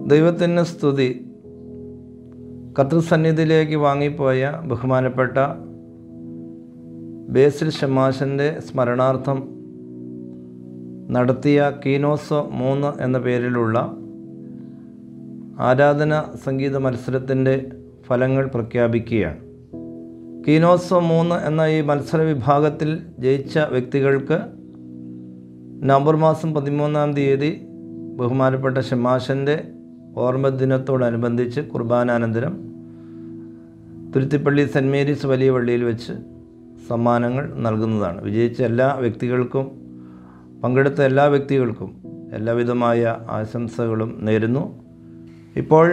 ദൈവത്തിന് സ്തുതി കർത്തൃസന്നിധിയിലേക്ക് വാങ്ങിപ്പോയ ബഹുമാനപ്പെട്ട ബേസിൽ ഷമാശൻ്റെ സ്മരണാർത്ഥം നടത്തിയ കീനോസോ മൂന്ന് എന്ന പേരിലുള്ള ആരാധന സംഗീത മത്സരത്തിൻ്റെ ഫലങ്ങൾ പ്രഖ്യാപിക്കുകയാണ് കീനോസോ മൂന്ന് എന്ന ഈ മത്സര വിഭാഗത്തിൽ ജയിച്ച വ്യക്തികൾക്ക് നവംബർ മാസം പതിമൂന്നാം തീയതി ബഹുമാനപ്പെട്ട ഷമാശൻ്റെ ഓർമ്മ ദിനത്തോടനുബന്ധിച്ച് കുർബാനാനന്തരം തുരുത്തിപ്പള്ളി സെൻറ്റ് മേരീസ് വലിയ പള്ളിയിൽ വെച്ച് സമ്മാനങ്ങൾ നൽകുന്നതാണ് വിജയിച്ച എല്ലാ വ്യക്തികൾക്കും പങ്കെടുത്ത എല്ലാ വ്യക്തികൾക്കും എല്ലാവിധമായ ആശംസകളും നേരുന്നു ഇപ്പോൾ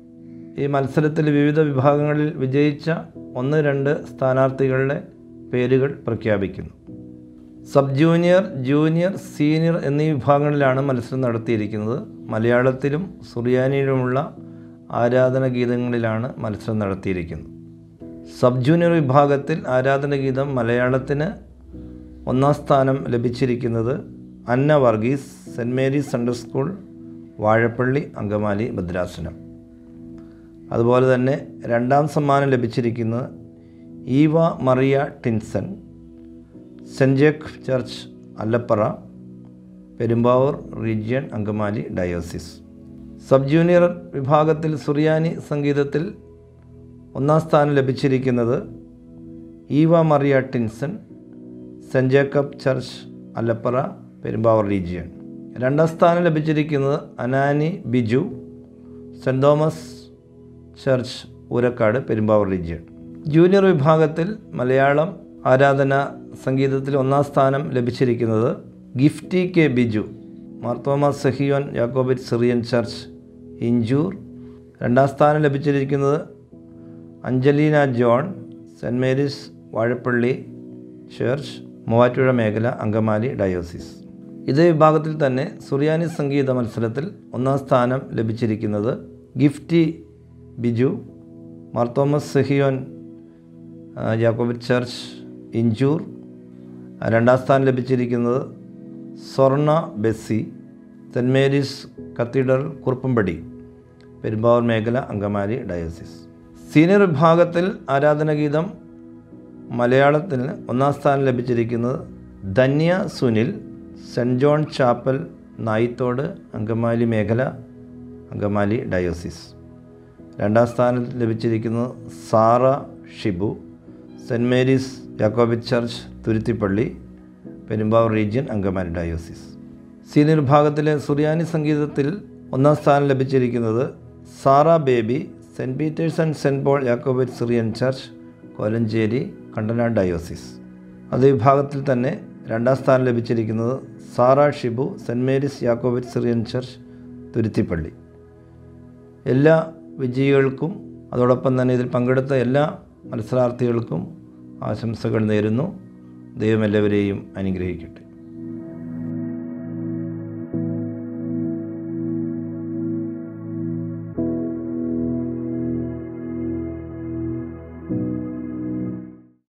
ഈ മത്സരത്തിൽ വിവിധ വിഭാഗങ്ങളിൽ വിജയിച്ച ഒന്ന് രണ്ട് സ്ഥാനാർത്ഥികളുടെ പേരുകൾ പ്രഖ്യാപിക്കുന്നു സബ് ജൂനിയർ ജൂനിയർ സീനിയർ എന്നീ വിഭാഗങ്ങളിലാണ് മത്സരം നടത്തിയിരിക്കുന്നത് മലയാളത്തിലും സുറിയാനിയിലുമുള്ള ആരാധന ഗീതങ്ങളിലാണ് മത്സരം നടത്തിയിരിക്കുന്നത് സബ് ജൂനിയർ വിഭാഗത്തിൽ ആരാധന ഗീതം മലയാളത്തിന് ഒന്നാം സ്ഥാനം ലഭിച്ചിരിക്കുന്നത് Anna Varghese saint Mary's central school Vazhappally Angamaly ഭദ്രാസനം അതുപോലെ തന്നെ രണ്ടാം സമ്മാനം ലഭിച്ചിരിക്കുന്നത് Eva Maria Tinson saint Jacob church Allappara Perumbavoor region Angamaly diocese sub junior വിഭാഗത്തിൽ സുറിയാനി സംഗീതത്തിൽ ഒന്നാം സ്ഥാനം ലഭിച്ചിരിക്കുന്നത് Eva Maria Tinson saint Jacob church Allappara Perumbavoor region രണ്ടാം സ്ഥാനം ലഭിച്ചിരിക്കുന്നത് Anani Biju saint Thomas church Oorakkad Perumbavoor region junior വിഭാഗത്തിൽ മലയാളം ആരാധന സംഗീതത്തിൽ ഒന്നാം സ്ഥാനം ലഭിച്ചിരിക്കുന്നത് Gifty K Biju Marthoma സഹിയോൻ യാക്കോബിറ്റ് Syrian church Inchoor രണ്ടാം സ്ഥാനം ലഭിച്ചിരിക്കുന്നത് Anjalina John saint Mary's Vazhappally church Muvattupuzha മേഖല അങ്കമാലി ഡയോസിസ് ഇതേ വിഭാഗത്തിൽ തന്നെ സുറിയാനി സംഗീത മത്സരത്തിൽ ഒന്നാം സ്ഥാനം ലഭിച്ചിരിക്കുന്നത് ഗിഫ്റ്റി ബിജു മാർത്തോമസ് സെഹിയോൻ ജാക്കോബിറ്റ് ചർച്ച് ഇഞ്ചൂർ രണ്ടാം സ്ഥാനം ലഭിച്ചിരിക്കുന്നത് Swarna Bessy saint Mary's cathedral Kuruppampady Perumbavoor മേഖല അങ്കമാലി ഡയോസിസ് സീനിയർ വിഭാഗത്തിൽ ആരാധനഗീതം മലയാളത്തിന് ഒന്നാം സ്ഥാനം ലഭിച്ചിരിക്കുന്നത് Dhanya Sunil saint John chapel Nayathode Angamaly മേഖല അങ്കമാലി ഡയോസിസ് രണ്ടാം സ്ഥാനം ലഭിച്ചിരിക്കുന്നത് Sara Shibu saint Mary's Jacobite church Thuruthippally Perumbavoor region Angamaly diocese senior വിഭാഗത്തിലെ സുറിയാനി സംഗീതത്തിൽ ഒന്നാം സ്ഥാനം ലഭിച്ചിരിക്കുന്നത് Sara Baby saint Peter's and saint Paul Jacobite Syrian church Kolenchery Kandanad diocese അതേ വിഭാഗത്തിൽ തന്നെ രണ്ടാം സ്ഥാനം ലഭിച്ചിരിക്കുന്നത് Sara Shibu saint Mary's Jacobite Syrian church Thuruthippally എല്ലാ വിജയികൾക്കും അതോടൊപ്പം തന്നെ ഇതിൽ പങ്കെടുത്ത എല്ലാ മത്സരാർത്ഥികൾക്കും ആശംസകൾ നേരുന്നു ദൈവം എല്ലാവരെയും അനുഗ്രഹിക്കട്ടെ